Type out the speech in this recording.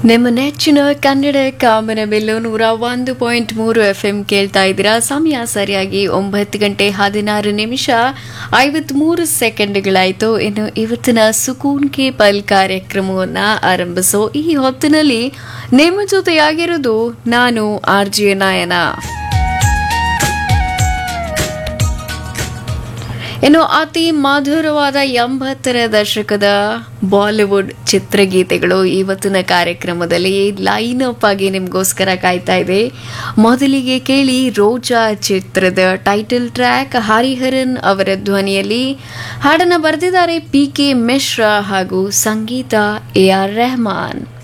ನಿಮ್ಮ ನೆಚ್ಚಿನ ಕನ್ನಡ ಕಾಮನ ಬೆಲ್ಲು ನೂರ ಒಂದು ಪಾಯಿಂಟ್ ಮೂರು ಎಫ್ ಎಂ ಕೇಳ್ತಾ ಇದ್ದೀರಾ ಸಮಯ ಸರಿಯಾಗಿ ಒಂಬತ್ತು ಗಂಟೆ ಹದಿನಾರು ನಿಮಿಷ ಐವತ್ಮೂರು ಸೆಕೆಂಡ್ಗಳಾಯಿತು ಇನ್ನು ಇವತ್ತಿನ ಸುಕೂನ್ ಕೆ ಪಲ್ ಕಾರ್ಯಕ್ರಮವನ್ನು ಆರಂಭಿಸೋ ಈ ಹೊತ್ತಿನಲ್ಲಿ ನಿಮ್ಮ ಜೊತೆಯಾಗಿರೋದು ನಾನು ಆರ್ ಜೆ ನಾಯನ ಇನ್ನು ಅತಿ ಮಧುರವಾದ ಎಂಬತ್ತರ ದಶಕದ ಬಾಲಿವುಡ್ ಚಿತ್ರಗೀತೆಗಳು ಇವತ್ತಿನ ಕಾರ್ಯಕ್ರಮದಲ್ಲಿ ಲೈನ್ ಅಪ್ ಆಗಿ ನಿಮಗೋಸ್ಕರ ಕಾಯ್ತಾ ಇದೆ ಮೊದಲಿಗೆ ಕೇಳಿ ರೋಜಾ ಚಿತ್ರದ ಟೈಟಲ್ ಟ್ರ್ಯಾಕ್ ಹರಿಹರನ್ ಅವರ ಧ್ವನಿಯಲ್ಲಿ ಹಾಡನ್ನು ಬರೆದಿದ್ದಾರೆ ಪಿ ಕೆ ಮಿಶ್ರಾ ಹಾಗೂ ಸಂಗೀತ ಎ ಆರ್ ರೆಹಮಾನ್